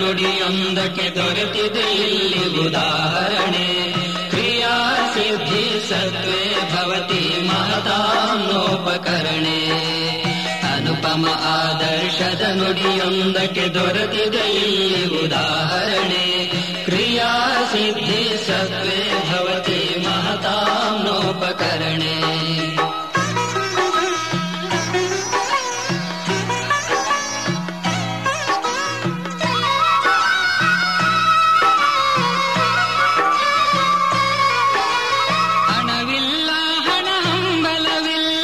ನುಡಿಯೊಂದಕ್ಕೆ ದೊರೆತಿದೆ ಇಲ್ಲಿ ಉದಾಹರಣೆ ಕ್ರಿಯಾ ಸಿದ್ಧಿ ಸತ್ವೇ ಭವತಿ ಮಹತಾನ್ನೋಪಕರಣೆ ಅನುಪಮ ಆದರ್ಶದ ನುಡಿಯೊಂದಕ್ಕೆ ದೊರೆತಿದೆ ಇಲ್ಲಿ ಉದಾಹರಣೆ ಕ್ರಿಯಾ ಸಿದ್ಧಿ ಸತ್ವೇ ಭವತಿ ಮಹತಾನ್ನೋಪಕರಣೆ ಹಣವಿಲ್ಲ ಹಣ ಹಂಬಲವಿಲ್ಲ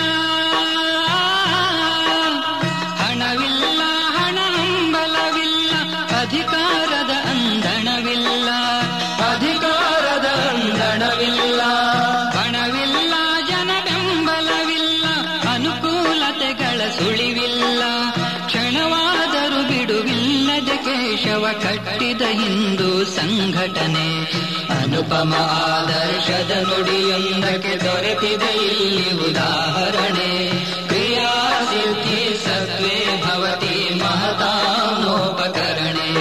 ಹಣವಿಲ್ಲ ಹಣ ಹಂಬಲವಿಲ್ಲ ಅಧಿಕಾರದ ಅಂದಣವಿಲ್ಲ ಅಧಿಕಾರದ ಅಂದಣವಿಲ್ಲ ಹಣವಿಲ್ಲ ಜನ ಬೆಂಬಲವಿಲ್ಲ ಅನುಕೂಲತೆಗಳ ಸುಳಿವಿಲ್ಲ ಕ್ಷಣವಾದರೂ ಬಿಡುವಿಲ್ಲದೆ ಕೇಶವ ಕಟ್ಟಿದ ಹಿಂದೂ ಸಂಘಟನೆ ಅನುಪಮ ಆದರ್ಶದ ನುಡಿಯೊಂದಕ್ಕೆ ದೊರೆತಿದೆ ಇಲ್ಲಿ ಉದಾಹರಣೆ ಕ್ರಿಯಾ ಸಿದ್ಧಿ ಸತ್ವೇ ಭವತಿ ಮಹತಾನೋಪಕರಣೆ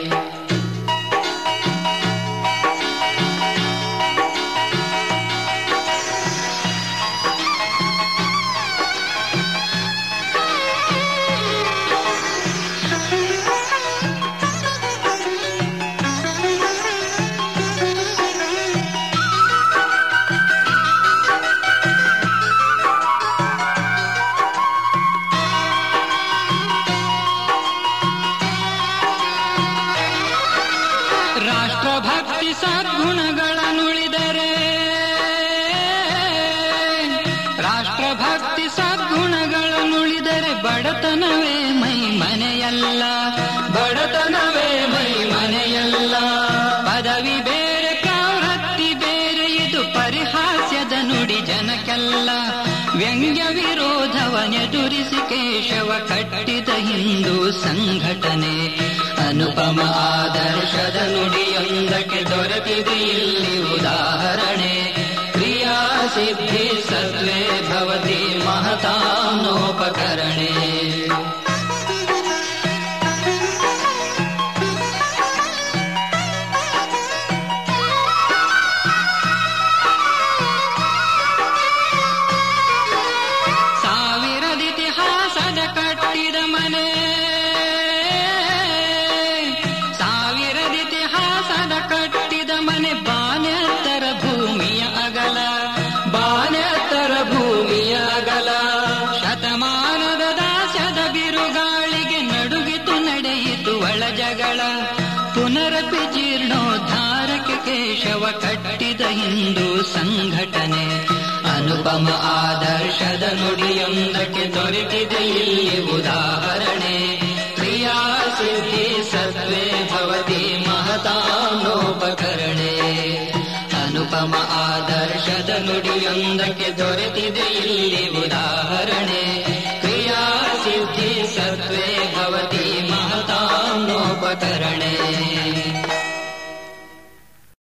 ರಾಷ್ಟ್ರಭಕ್ತಿ ಸದ್ಗುಣಗಳನ್ನುಳಿದರೆ ರಾಷ್ಟ್ರಭಕ್ತಿ ಸದ್ಗುಣಗಳನ್ನುಳಿದರೆ ಬಡತನವೇ ಮೈ ಮನೆಯಲ್ಲ ಬಡತನವೇ ಮೈ ಮನೆಯಲ್ಲ ಪದವಿ ಬೇರೆ ಪ್ರವೃತ್ತಿ ಬೇರೆ ಇದು ಪರಿಹಾಸ್ಯದ ನುಡಿ ಜನಕ್ಕೆಲ್ಲ ವ್ಯಂಗ್ಯ ವಿರೋಧವನೆದುರಿಸಿ ಕೇಶವ ಕಟ್ಟಿದ ಹಿಂದೂ ಸಂಘಟನೆ ಅನುಪಮ ಆದರ್ಶದ ನುಡಿಯೊಂದಕ್ಕೆ ದೊರೆತಿದೆ ಇಲ್ಲಿ ಉದಾಹರಣೆ ಕ್ರಿಯಾ ಸಿದ್ಧಿ ಸತ್ವೇ ಭವತಿ ಮಹತಾನೋಪಕರಣೆ ಸಾವಿರದಿತಿಹಾಸದ ಕಟ್ಟಿದ ಮನೆ ಸಾವಿರದಿತಿಹಾಸದ ಕಟ್ಟಿದ ಮನೆ ಬಾನೆತ್ತರ ಭೂಮಿಯ ಅಗಲ ಬಾನೆತ್ತರ ಭೂಮಿಯ ಅಗಲ ಶತಮಾನದ ದಾಸ್ಯದ ಬಿರುಗಾಳಿಗೆ ನಡುಗಿತು ನಡೆಯಿತು ಒಳ ಜಗಳ ಪುನರಪಿ ಜೀರ್ಣೋದ್ಧಾರಕ್ಕೆ ಕೇಶವ ಕಟ್ಟಿದ ಹಿಂದೂ ಸಂಘಟನೆ ಅನುಪಮ ಆದರ್ಶದ ನುಡಿಯೊಂದಕ್ಕೆ ದೊರೆತಿದೆ ಇಲ್ಲಿ ಉದಾಹರಣೆ ಕ್ರಿಯಾ ಸಿದ್ಧಿ ಸತ್ವೇ ಭವತಿ ಮಹತಾನೋಪಕರಣೆ ಅನುಪಮ ಆದರ್ಶದ ನುಡಿಯೊಂದಕ್ಕೆ ದೊರೆತಿದೆ ಇಲ್ಲಿ